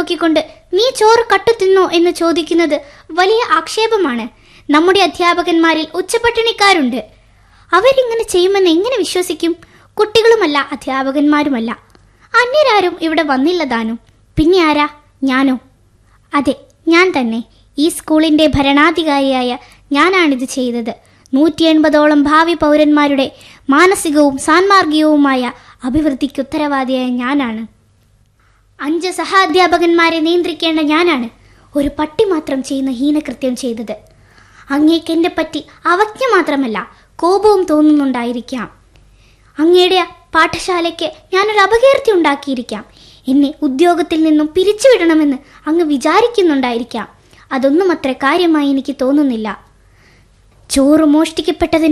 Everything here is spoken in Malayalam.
നോക്കിക്കൊണ്ട് നീ ചോറ് കട്ടു തിന്നോ എന്ന് ചോദിക്കുന്നത് വലിയ ആക്ഷേപമാണ് നമ്മുടെ അധ്യാപകന്മാരിൽ ഉച്ചപട്ടിണിക്കാരുണ്ട് അവരിങ്ങനെ ചെയ്യുമെന്ന് എങ്ങനെ വിശ്വസിക്കും കുട്ടികളുമല്ല അധ്യാപകന്മാരുമല്ല അന്യരാരും ഇവിടെ വന്നില്ല താനും പിന്നെ ആരാ ഞാനോ അതെ ഞാൻ തന്നെ ഈ സ്കൂളിന്റെ ഭരണാധികാരിയായ ഞാനാണിത് ചെയ്തത് നൂറ്റി എൺപതോളം ഭാവി പൗരന്മാരുടെ മാനസികവും സാൻമാർഗികവുമായ അഭിവൃദ്ധിക്ക് ഉത്തരവാദിയായ ഞാനാണ് അഞ്ച് സഹാധ്യാപകന്മാരെ നിയന്ത്രിക്കേണ്ട ഞാനാണ് ഒരു പട്ടി മാത്രം ചെയ്യുന്ന ഹീനകൃത്യം ചെയ്തത് അങ്ങേക്ക് എന്നെ പറ്റി അവജ്ഞ മാത്രമല്ല കോപവും തോന്നുന്നുണ്ടായിരിക്കാം അങ്ങയുടെ പാഠശാലയ്ക്ക് ഞാനൊരു അപകീർത്തി ഉണ്ടാക്കിയിരിക്കാം എന്നെ ഉദ്യോഗത്തിൽ നിന്നും പിരിച്ചുവിടണമെന്ന് അങ്ങ് വിചാരിക്കുന്നുണ്ടായിരിക്കാം അതൊന്നും അത്ര കാര്യമായി എനിക്ക് തോന്നുന്നില്ല ചോറ് മോഷ്ടിക്കപ്പെട്ടതിന്